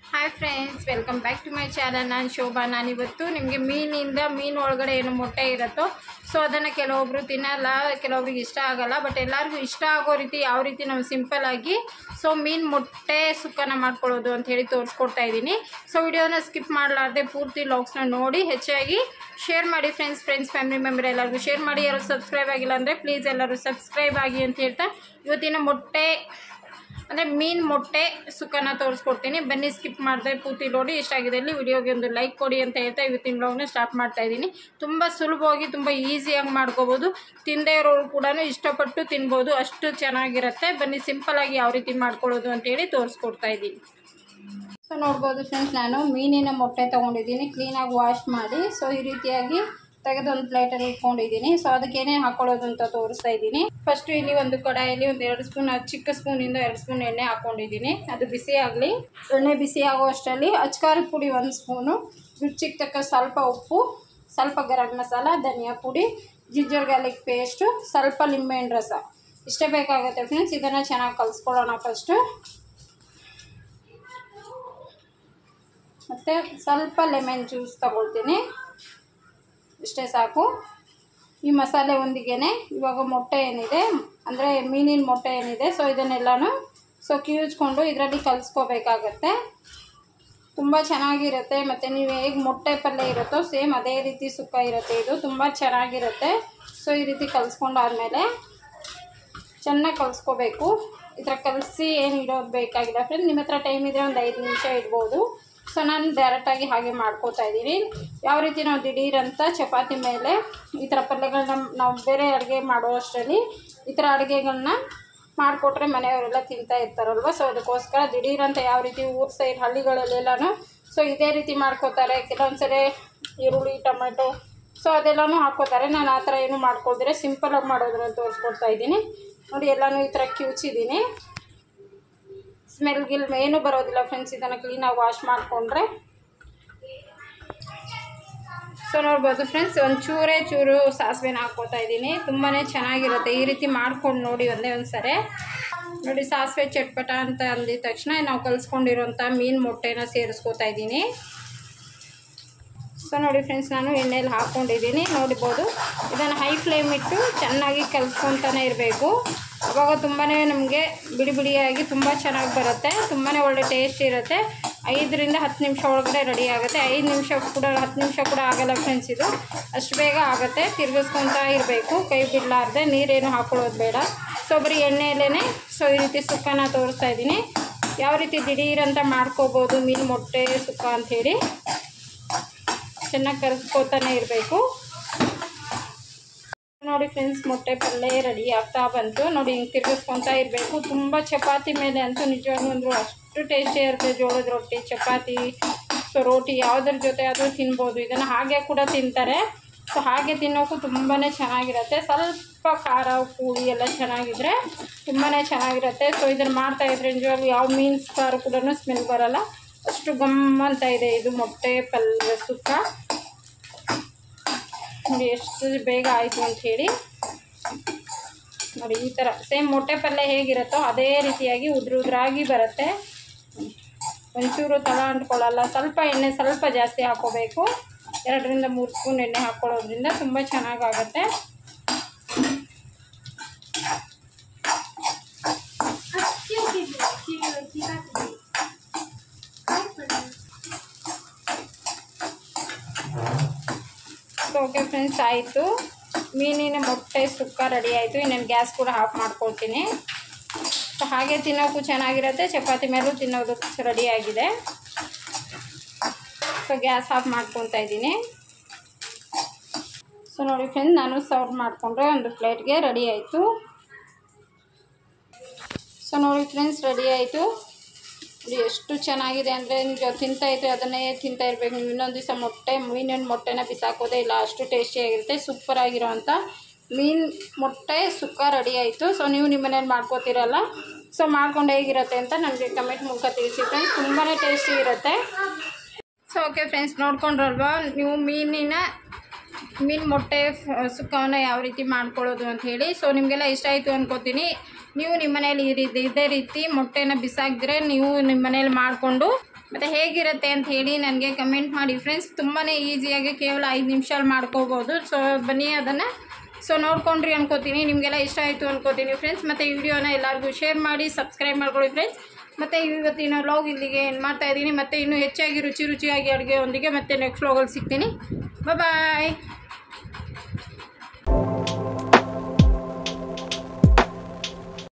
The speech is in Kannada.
hi friends welcome back to my channel ನಾನು ಶೋಭಾ ನಾನಿವತ್ತು ನಿಮಗೆ ಮೀನಿಂದ ಮೀನು ಒಳಗಡೆ ಏನು ಮೊಟ್ಟೆ ಇರುತ್ತೋ ಸೊ ಅದನ್ನು ಕೆಲವೊಬ್ಬರು ತಿನ್ನಲ್ಲ ಕೆಲವೊಬ್ರಿಗೆ ಇಷ್ಟ ಆಗಲ್ಲ ಬಟ್ ಎಲ್ಲರಿಗೂ ಇಷ್ಟ ಆಗೋ ರೀತಿ ಯಾವ ರೀತಿ ನಾವು ಸಿಂಪಲ್ ಆಗಿ ಸೊ ಮೀನು ಮೊಟ್ಟೆ ಸುಕ್ಕನ ಮಾಡ್ಕೊಳ್ಳೋದು ಅಂತ ಹೇಳಿ ತೋರಿಸ್ಕೊಡ್ತಾ ಇದ್ದೀನಿ ಸೊ ವಿಡಿಯೋನ ಸ್ಕಿಪ್ ಮಾಡಲಾರ್ದೆ ಪೂರ್ತಿ ಲಾಗ್ಸ್ನ ನೋಡಿ ಹೆಚ್ಚಾಗಿ ಶೇರ್ ಮಾಡಿ ಫ್ರೆಂಡ್ಸ್ ಫ್ರೆಂಡ್ಸ್ ಫ್ಯಾಮಿಲಿ ಮೆಂಬರ್ ಎಲ್ಲರಿಗೂ ಶೇರ್ ಮಾಡಿ ಯಾರು ಸಬ್ಸ್ಕ್ರೈಬ್ ಆಗಿಲ್ಲ ಅಂದರೆ ಪ್ಲೀಸ್ ಎಲ್ಲರೂ ಸಬ್ಸ್ಕ್ರೈಬ್ ಆಗಿ ಅಂತ ಹೇಳ್ತಾ ಇವತ್ತಿನ ಮೊಟ್ಟೆ ಅಂದರೆ ಮೀನು ಮೊಟ್ಟೆ ಸುಕ್ಕನ ತೋರಿಸ್ಕೊಡ್ತೀನಿ ಬನ್ನಿ ಸ್ಕಿಪ್ ಮಾಡಿದೆ ಪೂರ್ತಿ ನೋಡಿ ಇಷ್ಟಾಗಿದೆ ಇಲ್ಲಿ ವಿಡಿಯೋಗೆ ಒಂದು ಲೈಕ್ ಕೊಡಿ ಅಂತ ಹೇಳ್ತಾ ಇವತ್ತಿನ ಬ್ಲಾಗ್ನ ಸ್ಟಾರ್ಟ್ ಮಾಡ್ತಾ ಇದ್ದೀನಿ ತುಂಬ ಸುಲಭವಾಗಿ ತುಂಬ ಈಸಿಯಾಗಿ ಮಾಡ್ಕೋಬೋದು ತಿಂದೇ ಇರೋರು ಕೂಡ ಇಷ್ಟಪಟ್ಟು ತಿನ್ಬೋದು ಅಷ್ಟು ಚೆನ್ನಾಗಿರುತ್ತೆ ಬನ್ನಿ ಸಿಂಪಲಾಗಿ ಯಾವ ರೀತಿ ಮಾಡ್ಕೊಳ್ಳೋದು ಅಂತೇಳಿ ತೋರಿಸ್ಕೊಡ್ತಾ ಇದ್ದೀನಿ ಸೊ ನೋಡ್ಬೋದು ಫ್ರೆಂಡ್ಸ್ ನಾನು ಮೀನಿನ ಮೊಟ್ಟೆ ತೊಗೊಂಡಿದ್ದೀನಿ ಕ್ಲೀನಾಗಿ ವಾಶ್ ಮಾಡಿ ಸೊ ಈ ರೀತಿಯಾಗಿ ತೆಗೆದು ಒಂದು ಪ್ಲೇಟಲ್ಲಿ ಇಟ್ಕೊಂಡಿದ್ದೀನಿ ಸೊ ಅದಕ್ಕೆ ಏನೇನು ಹಾಕೊಳ್ಳೋದು ಅಂತ ತೋರಿಸ್ತಾ ಇದ್ದೀನಿ ಫಸ್ಟು ಇಲ್ಲಿ ಒಂದು ಕಡಾಯಲ್ಲಿ ಒಂದು ಎರಡು ಸ್ಪೂನ್ ಚಿಕ್ಕ ಸ್ಪೂನಿಂದ ಎರಡು ಸ್ಪೂನ್ ಎಣ್ಣೆ ಹಾಕ್ಕೊಂಡಿದ್ದೀನಿ ಅದು ಬಿಸಿ ಆಗಲಿ ಎಣ್ಣೆ ಬಿಸಿ ಆಗೋ ಅಷ್ಟರಲ್ಲಿ ಅಚ್ಕಾರದ ಪುಡಿ ಒಂದು ಸ್ಪೂನು ರುಚಿಗೆ ತಕ್ಕ ಸ್ವಲ್ಪ ಉಪ್ಪು ಸ್ವಲ್ಪ ಗರಂ ಮಸಾಲ ಧನಿಯಾ ಪುಡಿ ಜಿಂಜರ್ ಗಾರ್ಲಿಕ್ ಪೇಸ್ಟು ಸ್ವಲ್ಪ ಲಿಂಬೆಹಣ್ಣು ರಸ ಇಷ್ಟೇ ಬೇಕಾಗುತ್ತೆ ಫ್ರೆಂಡ್ಸ್ ಇದನ್ನು ಚೆನ್ನಾಗಿ ಕಲಿಸ್ಕೊಳ್ಳೋಣ ಫಸ್ಟು ಮತ್ತು ಸ್ವಲ್ಪ ಲೆಮನ್ ಜ್ಯೂಸ್ ತಗೊಳ್ತೀನಿ ಇಷ್ಟೇ ಸಾಕು ಈ ಮಸಾಲೆ ಒಂದಿಗೆ ಇವಾಗ ಮೊಟ್ಟೆ ಏನಿದೆ ಅಂದರೆ ಮೀನಿನ ಮೊಟ್ಟೆ ಏನಿದೆ ಸೊ ಇದನ್ನೆಲ್ಲನೂ ಸೊ ಕಿವುಚ್ಕೊಂಡು ಇದರಲ್ಲಿ ಕಲಿಸ್ಕೋಬೇಕಾಗತ್ತೆ ತುಂಬ ಚೆನ್ನಾಗಿರುತ್ತೆ ಮತ್ತು ನೀವು ಹೇಗೆ ಮೊಟ್ಟೆ ಪಲ್ಯ ಇರುತ್ತೋ ಸೇಮ್ ಅದೇ ರೀತಿ ಸುಕ್ಕ ಇರುತ್ತೆ ಇದು ತುಂಬ ಚೆನ್ನಾಗಿರುತ್ತೆ ಸೊ ಈ ರೀತಿ ಕಲಿಸ್ಕೊಂಡಾದ್ಮೇಲೆ ಚೆನ್ನಾಗಿ ಕಲಿಸ್ಕೋಬೇಕು ಈ ಥರ ಕಲಸಿ ಏನು ಇಡೋದು ಬೇಕಾಗಿಲ್ಲ ಫ್ರೆಂಡ್ ನಿಮ್ಮ ಹತ್ರ ಟೈಮ್ ಇದ್ದರೆ ಒಂದು ಐದು ನಿಮಿಷ ಇಡ್ಬೋದು ಸೊ ನಾನು ಡೈರೆಕ್ಟಾಗಿ ಹಾಗೆ ಮಾಡ್ಕೋತಾ ಇದ್ದೀನಿ ಯಾವ ರೀತಿ ನಾವು ದಿಢೀರಂತ ಚಪಾತಿ ಮೇಲೆ ಈ ಥರ ಪಲ್ಯಗಳನ್ನ ನಾವು ಬೇರೆ ಅಡುಗೆ ಮಾಡೋ ಅಷ್ಟರಲ್ಲಿ ಈ ಥರ ಅಡುಗೆಗಳನ್ನ ಮಾಡಿಕೊಟ್ರೆ ಮನೆಯವರೆಲ್ಲ ತಿಂತಾ ಇರ್ತಾರಲ್ವ ಸೊ ಅದಕ್ಕೋಸ್ಕರ ದಿಢೀರಂತ ಯಾವ ರೀತಿ ಊರು ಸೈಡ್ ಹಳ್ಳಿಗಳಲ್ಲೆಲ್ಲನೂ ಸೊ ಇದೇ ರೀತಿ ಮಾಡ್ಕೋತಾರೆ ಕೆಲವೊಂದು ಸರಿ ಈರುಳ್ಳಿ ಟೊಮೆಟೊ ಸೊ ಅದೆಲ್ಲನೂ ಹಾಕ್ಕೋತಾರೆ ನಾನು ಆ ಥರ ಏನು ಮಾಡ್ಕೊಳ್ದಿರೆ ಸಿಂಪಲಾಗಿ ಮಾಡೋದನ್ನ ತೋರಿಸ್ಕೊಡ್ತಾ ಇದ್ದೀನಿ ನೋಡಿ ಎಲ್ಲನೂ ಈ ಥರ ಕಿವುಚಿದ್ದೀನಿ ಸ್ಮೆಲ್ ಗಿಲ್ ಏನೂ ಬರೋದಿಲ್ಲ ಫ್ರೆಂಡ್ಸ್ ಇದನ್ನು ಕ್ಲೀನಾಗಿ ವಾಶ್ ಮಾಡಿಕೊಂಡ್ರೆ ಸೊ ನೋಡ್ಬೋದು ಫ್ರೆಂಡ್ಸ್ ಒಂದು ಚೂರೇ ಚೂರು ಸಾಸಿವೆನ ಹಾಕ್ಕೋತಾ ಇದ್ದೀನಿ ತುಂಬಾ ಚೆನ್ನಾಗಿರುತ್ತೆ ಈ ರೀತಿ ಮಾಡ್ಕೊಂಡು ನೋಡಿ ಒಂದೇ ಒಂದು ಸರಿ ನೋಡಿ ಸಾಸಿವೆ ಚಟ್ಪಟ ಅಂತ ಅಂದಿದ ತಕ್ಷಣ ನಾವು ಕಲಿಸ್ಕೊಂಡಿರೋಂಥ ಮೀನು ಮೊಟ್ಟೆನ ಸೇರಿಸ್ಕೋತಾ ಇದ್ದೀನಿ ಸೊ ನೋಡಿ ಫ್ರೆಂಡ್ಸ್ ನಾನು ಎಣ್ಣೆಯಲ್ಲಿ ಹಾಕ್ಕೊಂಡಿದ್ದೀನಿ ನೋಡ್ಬೋದು ಇದನ್ನು ಹೈ ಫ್ಲೇಮ್ ಇಟ್ಟು ಚೆನ್ನಾಗಿ ಕಲಿಸ್ಕೊತಾನೆ ಇರಬೇಕು ಅವಾಗ ತುಂಬಾ ನಮಗೆ ಬಿಡಿ ಬಿಡಿಯಾಗಿ ತುಂಬ ಚೆನ್ನಾಗಿ ಬರುತ್ತೆ ತುಂಬಾ ಒಳ್ಳೆ ಟೇಸ್ಟ್ ಇರುತ್ತೆ ಐದರಿಂದ ಹತ್ತು ನಿಮಿಷ ಒಳಗಡೆ ರೆಡಿ ಆಗುತ್ತೆ ಐದು ನಿಮಿಷ ಕೂಡ ಹತ್ತು ನಿಮಿಷ ಕೂಡ ಆಗಲ್ಲ ಫ್ರೆಂಡ್ಸ್ ಇದು ಅಷ್ಟು ಬೇಗ ಆಗುತ್ತೆ ತಿರ್ಗಿಸ್ಕೊತಾ ಇರಬೇಕು ಕೈ ಬಿಡಲಾರ್ದೆ ನೀರೇನು ಹಾಕೊಳ್ಳೋದು ಬೇಡ ಸೊ ಬರೀ ಎಣ್ಣೆಯಲ್ಲೇ ಸೊ ಈ ರೀತಿ ಸುಕ್ಕನ ತೋರಿಸ್ತಾ ಇದ್ದೀನಿ ಯಾವ ರೀತಿ ದಿಢೀರಂತ ಮಾಡ್ಕೋಬೋದು ಮೀನು ಮೊಟ್ಟೆ ಸುಕ್ಕ ಅಂಥೇಳಿ ಚೆನ್ನಾಗಿ ಕರೆಸ್ಕೋತಾನೆ ಇರಬೇಕು ನೋಡಿ ಫ್ರೆಂಡ್ಸ್ ಮೊಟ್ಟೆ ಪಲ್ಯ ರೆಡಿ ಆಗ್ತಾ ಬಂತು ನೋಡಿ ಹಿಂಗೆ ತಿರ್ಗಿಸ್ಕೊತಾ ಇರಬೇಕು ತುಂಬ ಚಪಾತಿ ಮೇಲೆ ಅಂತೂ ನಿಜವಾಗ್ಲೂ ಅಂದರು ಅಷ್ಟು ಟೇಸ್ಟಿ ಇರುತ್ತೆ ಜೋಳದ ರೊಟ್ಟಿ ಚಪಾತಿ ಸೊ ರೋಟಿ ಯಾವುದ್ರ ಜೊತೆ ಆದರೂ ತಿನ್ಬೋದು ಇದನ್ನು ಹಾಗೆ ಕೂಡ ತಿಂತಾರೆ ಸೊ ಹಾಗೆ ತಿನ್ನೋಕ್ಕೂ ತುಂಬಾ ಚೆನ್ನಾಗಿರುತ್ತೆ ಸ್ವಲ್ಪ ಖಾರ ಹುಳಿ ಎಲ್ಲ ಚೆನ್ನಾಗಿದ್ರೆ ತುಂಬಾ ಚೆನ್ನಾಗಿರುತ್ತೆ ಸೊ ಇದನ್ನು ಮಾಡ್ತಾಯಿದ್ರೆ ನಿಜವಾಗ್ಲೂ ಯಾವ ಮೀನು ಸಾರು ಕೂಡ ಸ್ಮೆಲ್ ಬರೋಲ್ಲ ಅಷ್ಟು ಗಮ್ ಅಂತ ಇದೆ ಇದು ಮೊಟ್ಟೆ ಪಲ್ಯ ಸುಕ್ಕ ನೋಡಿ ಎಷ್ಟು ಬೇಗ ಆಯಿತು ಅಂತ ಹೇಳಿ ನೋಡಿ ಈ ಥರ ಸೇಮ್ ಮೊಟ್ಟೆ ಪಲ್ಯ ಹೇಗಿರುತ್ತೋ ಅದೇ ರೀತಿಯಾಗಿ ಉದ್ರ ಉದ್ರಾಗಿ ಬರುತ್ತೆ ಒಂಚೂರು ತಳ ಅಂಟ್ಕೊಳ್ಳಲ್ಲ ಸ್ವಲ್ಪ ಎಣ್ಣೆ ಸ್ವಲ್ಪ ಜಾಸ್ತಿ ಹಾಕ್ಕೋಬೇಕು ಎರಡರಿಂದ ಮೂರು ಸ್ಪೂನ್ ಎಣ್ಣೆ ಹಾಕ್ಕೊಳ್ಳೋದ್ರಿಂದ ತುಂಬ ಚೆನ್ನಾಗಾಗತ್ತೆ ಸೊ ಓಕೆ ಫ್ರೆಂಡ್ಸ್ ಆಯಿತು ಮೀನಿನ ಮೊಟ್ಟೆ ಸುಕ್ಕ ರೆಡಿ ಆಯಿತು ಇನ್ನೇನು ಗ್ಯಾಸ್ ಕೂಡ ಆಫ್ ಮಾಡ್ಕೊಳ್ತೀನಿ ಸೊ ಹಾಗೆ ತಿನ್ನೋಕ್ಕೂ ಚೆನ್ನಾಗಿರುತ್ತೆ ಚಪಾತಿ ಮೇಲೂ ತಿನ್ನೋದಕ್ಕೆ ರೆಡಿ ಆಗಿದೆ ಸೊ ಗ್ಯಾಸ್ ಆಫ್ ಮಾಡ್ಕೊತಾ ಇದ್ದೀನಿ ಸೊ ನೋಡಿ ಫ್ರೆಂಡ್ಸ್ ನಾನು ಸರ್ವ್ ಮಾಡಿಕೊಂಡ್ರೆ ಒಂದು ಪ್ಲೇಟ್ಗೆ ರೆಡಿ ಆಯಿತು ಸೊ ನೋಡಿ ಫ್ರೆಂಡ್ಸ್ ರೆಡಿ ಆಯಿತು ನೋಡಿ ಎಷ್ಟು ಚೆನ್ನಾಗಿದೆ ಅಂದರೆ ನೀವು ತಿಂತಾ ಇದ್ರೆ ಅದನ್ನೇ ತಿಂತಾ ಇರಬೇಕು ನೀವು ಇನ್ನೊಂದು ದಿವಸ ಮೊಟ್ಟೆ ಮೀನಿನ ಮೊಟ್ಟೆನ ಬಿಸಾಕೋದೇ ಇಲ್ಲ ಅಷ್ಟು ಟೇಸ್ಟಿಯಾಗಿರುತ್ತೆ ಸೂಪರ್ ಆಗಿರೋವಂಥ ಮೀನು ಮೊಟ್ಟೆ ಸುಕ್ಕ ರೆಡಿ ಆಯಿತು ಸೊ ನೀವು ನಿಮ್ಮ ಮನೇಲಿ ಮಾಡ್ಕೋತೀರಲ್ಲ ಸೊ ಮಾಡ್ಕೊಂಡು ಹೇಗಿರುತ್ತೆ ಅಂತ ನನಗೆ ಕಮೆಂಟ್ ಮೂಲಕ ತಿಳಿಸಿ ಫ್ರೆಂಡ್ಸ್ ತುಂಬಾ ಟೇಸ್ಟಿ ಇರುತ್ತೆ ಸೊ ಓಕೆ ಫ್ರೆಂಡ್ಸ್ ನೋಡ್ಕೊಂಡ್ರಲ್ವಾ ನೀವು ಮೀನಿನ ಮೀನು ಮೊಟ್ಟೆ ಫ- ಸುಕ್ಕವನ್ನು ಯಾವ ರೀತಿ ಮಾಡ್ಕೊಳ್ಳೋದು ಅಂತ ಹೇಳಿ ಸೊ ನಿಮಗೆಲ್ಲ ಇಷ್ಟ ಆಯಿತು ಅನ್ಕೋತೀನಿ ನೀವು ನಿಮ್ಮ ಮನೇಲಿ ಈ ರೀತಿ ಇದೇ ರೀತಿ ಮೊಟ್ಟೆನ ಬಿಸಾಕಿದ್ರೆ ನೀವು ನಿಮ್ಮ ಮನೇಲಿ ಮಾಡಿಕೊಂಡು ಮತ್ತು ಹೇಗಿರುತ್ತೆ ಅಂತ ಹೇಳಿ ನನಗೆ ಕಮೆಂಟ್ ಮಾಡಿ ಫ್ರೆಂಡ್ಸ್ ತುಂಬಾ ಈಸಿಯಾಗಿ ಕೇವಲ ಐದು ನಿಮಿಷಲ್ಲಿ ಮಾಡ್ಕೋಬೋದು ಸೊ ಬನ್ನಿ ಅದನ್ನು ಸೊ ನೋಡ್ಕೊಂಡ್ರಿ ಅನ್ಕೋತೀನಿ ನಿಮಗೆಲ್ಲ ಇಷ್ಟ ಆಯಿತು ಅನ್ಕೋತೀನಿ ಫ್ರೆಂಡ್ಸ್ ಮತ್ತು ಈ ವಿಡಿಯೋನ ಎಲ್ಲರಿಗೂ ಶೇರ್ ಮಾಡಿ ಸಬ್ಸ್ಕ್ರೈಬ್ ಮಾಡ್ಕೊಳ್ಳಿ ಫ್ರೆಂಡ್ಸ್ ಮತ್ತು ಇವತ್ತಿನ ಲಾಗ್ ಇಲ್ಲಿಗೆ ಏನು ಮಾಡ್ತಾ ಇದ್ದೀನಿ ಮತ್ತು ಇನ್ನೂ ಹೆಚ್ಚಾಗಿ ರುಚಿ ರುಚಿಯಾಗಿ ಅಡುಗೆಯೊಂದಿಗೆ ಮತ್ತೆ ನೆಕ್ಸ್ಟ್ ಲಾಗಲ್ಲಿ ಸಿಗ್ತೀನಿ ಬಾಯ್